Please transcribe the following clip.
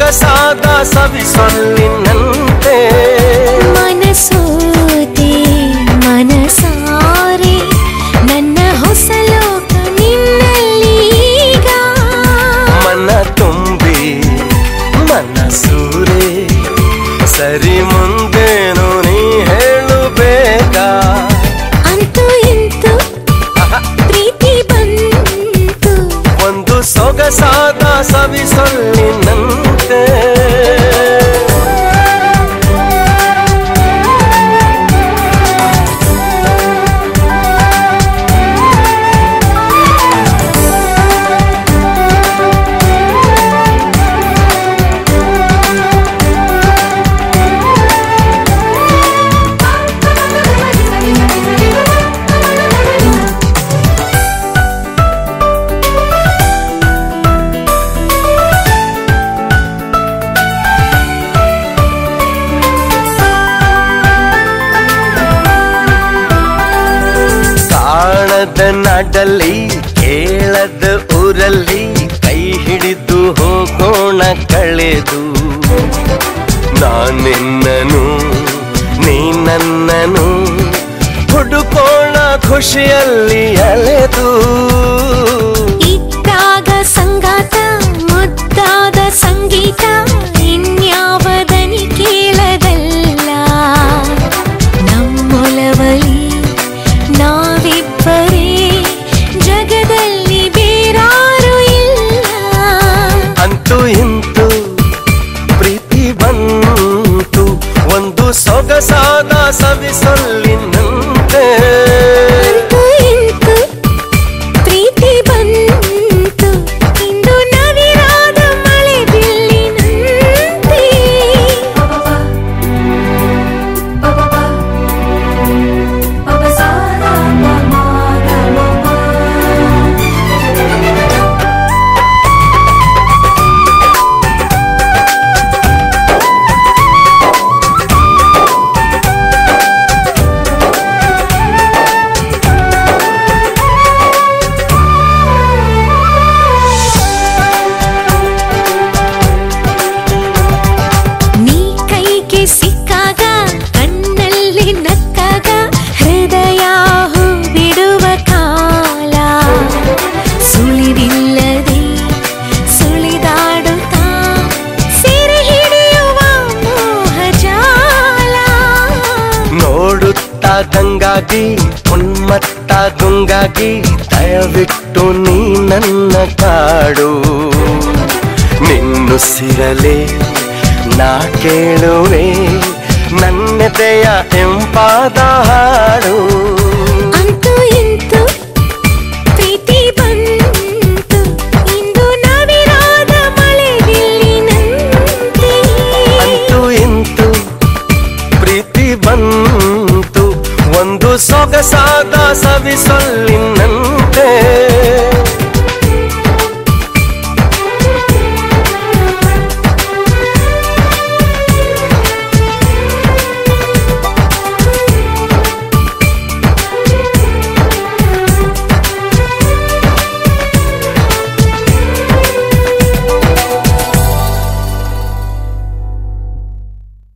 ಸೊಗಸಾದ ಸವಿ ಸೊಲ್ಲಿನಂತೆ ಮನಸೋತೆ ಮನಸಾರೆ ನನ್ನ ಹೊಸ ಲೋಕ ನಿನ್ನಲ್ಲೀಗ ಮನ ತುಂಬಿ ಮನಸೂರೆ ಸರಿ ಮುಂದೇನು ನೀ ಹೇಳು ಬೇಗ ಅಂತೂ ಇಂತೂ ಪ್ರೀತಿ ಬಂತು ಒಂದು ಸೊಗಸಾದ ಸವಿ ಸೊಲ್ಲಿನಂತೆ ಕಾಣದ ನಾಡಲ್ಲಿ ಕೇಳದ ಊರಲ್ಲಿ ಕೈ ಹಿಡಿದು ಹೋಗೋಣ ಕಳೆದು ನಾನಿನ್ನನು ನೀ ನನ್ನನು ಹುಡುಕೋಣ ಖುಷಿಯಲ್ಲಿ ಅಲೆದು ಇದ್ದಾಗ ಸಂಗಾತ ಮುದ್ದಾದ ಸಂಗೀತ ಇನ್ಯಾವದನಿ ಕೇಳದಲ್ಲ ನಮ್ಮೊಲವಲಿ ನಾವಿಬ್ಬರೇ ಜಗದಲ್ಲಿ ಬೇರಾರು ಇಲ್ಲ ಅಂತೂ ಇಂತು ಪ್ರೀತಿ ಬಂತು ಒಂದು ಸೊಗಸಾದ ಸವಿ ಸೊಲ್ಲಿನಂತೆ ಅಂತೂ ಇಂತೂ ಪ್ರೀತಿ ಬಂತು ಇಂದು ನವಿರಾದ ಮಳೆ ಬಿಲ್ಲಿನಂತೆ ನೀ ಕೈಗೆ ಸಿಕ್ಕಾಗ ಕಣ್ಣಲ್ಲಿ ನಕ್ಕಾಗ ಹೃದಯ ಹೂ ಬಿಡುವ ಕಾಲ ಸುಳಿವಿಲ್ಲದೆ ಸುಳಿದಾಡುತ್ತಾ ಸೆರೆ ಹಿಡಿಯುವ ಮೋಹ ಜಾಲ ನೋಡುತ್ತಾ ಗಂಗಾಗಿ ಉನ್ಮತ್ತ ಗುಂಗಾಗಿ ದಯವಿಟ್ಟು ನೀ ನನ್ನ ಕಾಡು ನಿನ್ನುಸಿರಲೆ ನಾ ಕೇಳುವೆ ನನ್ನದೆಯ ಎಂಪಾದ ಹಾಡು ಅಂತೂ ಇಂತೂ ಪ್ರೀತಿ ಬಂತು ಇಂದು ನವಿರಾದ ಮಳೆ ಬಿಲ್ಲಿನಂತೆ ಅಂತೂ ಇಂತು ಪ್ರೀತಿ ಬಂತು ಒಂದು ಸೊಗಸಾದ ಸವಿ ಸೊಲ್ಲಿನಂತೆ